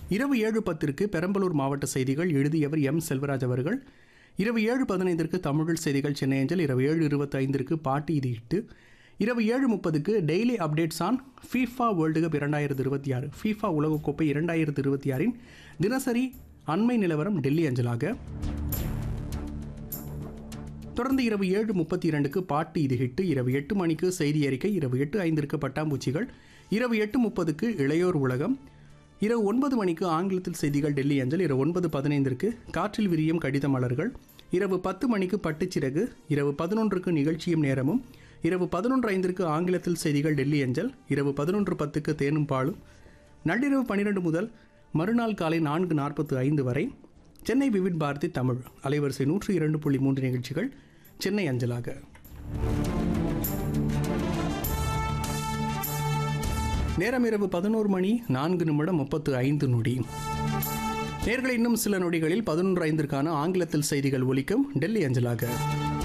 இரவு ஏழு பத்திற்கு பெரம்பலூர் மாவட்ட செய்திகள் எழுதியவர் எம் செல்வராஜ் அவர்கள் இரவு ஏழு பதினைந்திற்கு தமிழ் செய்திகள் சென்னை அஞ்சல் இரவு ஏழு இருபத்தைந்திற்கு பாட்டி இது இட்டு இரவு ஏழு முப்பதுக்கு daily updates on FIFA world cup இரண்டாயிரத்து இருபத்தி ஆறு ஃபீஃபா உலகக்கோப்பை இரண்டாயிரத்து இருபத்தி ஆறின் தினசரி அண்மை நிலவரம் டெல்லி அஞ்சலாக தொடர்ந்து இரவு ஏழு முப்பத்தி இரண்டுக்கு பாட்டு இது ஹிட்டு இரவு எட்டு மணிக்கு செய்தி அறிக்கை இரவு எட்டு ஐந்திற்கு பட்டாம்பூச்சிகள் இரவு எட்டு முப்பதுக்கு இளையோர் உலகம் இரவு ஒன்பது மணிக்கு ஆங்கிலத்தில் செய்திகள் டெல்லி அஞ்சல் இரவு ஒன்பது பதினைந்திற்கு காற்றில் விரியும் கடித மலர்கள் இரவு பத்து மணிக்கு பட்டுச்சிறகு இரவு பதினொன்றுக்கு நிகழ்ச்சியும் நேரமும் இரவு பதினொன்று ஐந்திற்கு ஆங்கிலத்தில் செய்திகள் டெல்லி அஞ்சல் இரவு பதினொன்று பத்துக்கு தேனும் பாலும் நள்ளிரவு பன்னிரண்டு முதல் மறுநாள் காலை நான்கு நாற்பத்து ஐந்து வரை சென்னை விவிட் பாரதி தமிழ் அலைவரிசை நூற்றி இரண்டு புள்ளி மூன்று நிகழ்ச்சிகள் சென்னை அஞ்சலாக நேரம் இரவு பதினோரு மணி நான்கு நிமிடம் முப்பத்து ஐந்து நொடி நேர்களை இன்னும் சில நொடிகளில் பதினொன்று ஐந்திற்கான ஆங்கிலத்தில் செய்திகள் ஒலிக்கும் டெல்லி அஞ்சலாக